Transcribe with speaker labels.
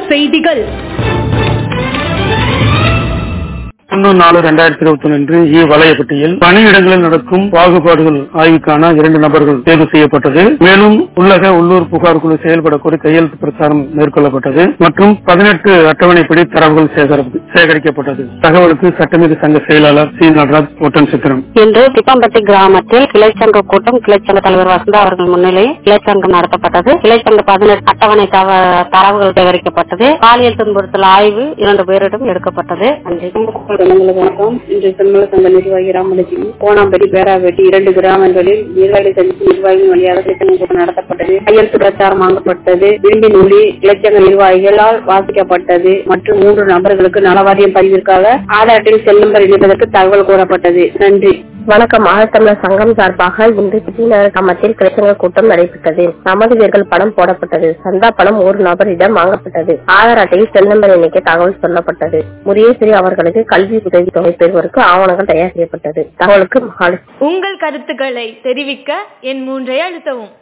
Speaker 1: செய்திகள்
Speaker 2: ஒன்று நாலு ரெண்டாயிரத்தி இருபத்தி ஒன்று இ வலையப்பட்டியில் பணியிடங்களில் நடக்கும் பாகுபாடுகள் ஆய்வுக்கான இரண்டு நபர்கள் தேர்வு செய்யப்பட்டது மேலும் உள்ளக உள்ளூர் புகார் குழு செயல்பட கோரி கையெழுத்து பிரச்சாரம் மேற்கொள்ளப்பட்டது மற்றும் பதினெட்டு அட்டவணைப்படி தரவுகள் சேகரி- சேகரிக்கப்பட்டது தகவலுக்கு சட்டமீது சங்க செயலாளர் சி நடராஜ் ஒட்டன் சித்திரம்
Speaker 3: இன்று திப்பம்பட்டி கிராமத்தில் கிளைச்சங்க கூட்டம் கிளைச்சங்க தலைவர் வசந்தா அவர்கள் முன்னிலையில் கிளைச்சங்கம் நடத்தப்பட்டது கிளைச்சங்க பதினெட்டு அட்டவணை தவ- தரவுகள் சேகரிக்கப்பட்டது பாலியல் துன்புறுத்தல் ஆய்வு இரண்டு பேரிடம் எடுக்கப்பட்டது நன்றி
Speaker 4: ஜனங்களுக்கு வணக்கம் இன்று செம்மல சங்க நிர்வாகி ராமலட்சுமி கோணாம்பட்டி பேராபேட்டி இரண்டு கிராமங்களில் நீர்வாழி சந்திப்பு நிர்வாகிகள் வழியாக கிளைச்சங்க கூட்டம் நடத்தப்பட்டது கையெழுத்து பிரச்சாரம் வாங்கப்பட்டது விரும்பின் ஒளி கிளைச்சங்க நிர்வாகிகளால் வாசிக்கப்பட்டது மற்றும் மூன்று நபர்களுக்கு நலவாரியம் பதிவிற்காக ஆதார் அட்டையில் செல் நம்பர் இணைப்பதற்கு தகவல் கூறப்பட்டது நன்றி
Speaker 3: வணக்கம் ஆழ்த்தமிழர் சங்கம் சார்பாக இன்று சிட்டிநகர் கிராமத்தில் கிளைச்சங்க கூட்டம் நடைபெற்றது நமது வீர்கள் பணம் போடப்பட்டது சந்தா பணம் ஒரு நபரிடம் வாங்கப்பட்டது ஆதார் அட்டையில் செல் நம்பர் எண்ணிக்கை தகவல் சொல்லப்பட்டது முரியேஸ்வரி அவர்களுக்கு கல்வி உதவி தொகை பெறுவதற்கு ஆவணங்கள் தயார் செய்யப்பட்டது தகவலுக்கு மகாலட்சுமி
Speaker 1: உங்கள் கருத்துக்களை தெரிவிக்க என் மூன்றை அழுத்தவும்